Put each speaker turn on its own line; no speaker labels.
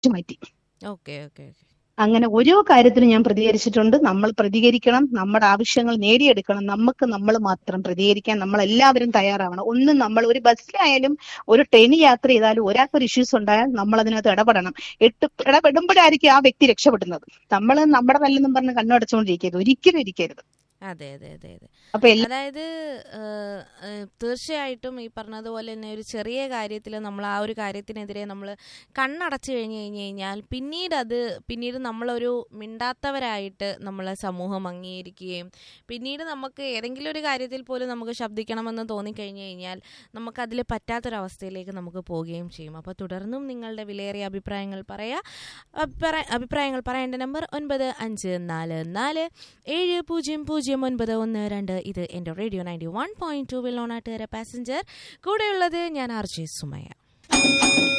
മാറ്റി
okay okay okay
അങ്ങനെ ഓരോ കാര്യത്തിലും ഞാൻ പ്രതികരിച്ചിട്ടുണ്ട് നമ്മൾ പ്രതികരിക്കണം നമ്മുടെ ആവശ്യങ്ങൾ നേടിയെടുക്കണം നമുക്ക് നമ്മൾ മാത്രം പ്രതികരിക്കാൻ നമ്മൾ എല്ലാവരും തയ്യാറാവണം ഒന്നും നമ്മൾ ഒരു ബസ്സിലായാലും ഒരു ട്രെയിൻ യാത്ര ചെയ്താലും ഒരാൾക്ക് ഒരു ഇഷ്യൂസ് ഉണ്ടായാൽ നമ്മൾ അതിനകത്ത് ഇടപെടണം ഇട്ട് ഇടപെടുമ്പോഴായിരിക്കും ആ വ്യക്തി രക്ഷപ്പെടുന്നത് നമ്മൾ നമ്മുടെ നല്ലെന്നും പറഞ്ഞ് കണ്ണടച്ചുകൊണ്ടിരിക്കരുത് ഒരിക്കലും ഇരിക്കരുത്
അതെ അതെ അതെ അതെ
അപ്പൊ എല്ലാ
അതായത് ഏഹ്, ഏഹ്, തീർച്ചയായിട്ടും ഈ പറഞ്ഞതുപോലെ തന്നെ ഒരു ചെറിയ കാര്യത്തിൽ നമ്മൾ ആ ഒരു കാര്യത്തിനെതിരെ നമ്മൾ കണ്ണടച്ചു കഴിഞ്ഞു കഴിഞ്ഞു കഴിഞ്ഞാൽ പിന്നീട് അത് പിന്നീട് നമ്മളൊരു മിണ്ടാത്തവരായിട്ട് നമ്മളെ സമൂഹം അംഗീകരിക്കുകയും പിന്നീട് നമുക്ക് ഏതെങ്കിലും ഒരു കാര്യത്തിൽ പോലും നമുക്ക് ശബ്ദിക്കണമെന്ന് തോന്നിക്കഴിഞ്ഞു കഴിഞ്ഞാൽ നമുക്കതിൽ പറ്റാത്തൊരവസ്ഥയിലേക്ക് നമുക്ക് പോവുകയും ചെയ്യും അപ്പോൾ തുടർന്നും നിങ്ങളുടെ വിലയേറിയ അഭിപ്രായങ്ങൾ പറയാ അഭിപ്രായ- അഭിപ്രായങ്ങൾ പറയേണ്ട നമ്പർ ഒൻപത് അഞ്ച് നാല് നാല് ഏഴ് പൂജ്യം പൂജ്യം ഒൻപത് ഒന്ന് രണ്ട് ഇത് എൻ്റെ radio ninety one point two വിൽ ഓണാട്ടുകര പാസഞ്ചർ കൂടെയുള്ളത് ഞാൻ ആർ ജെ സുമയ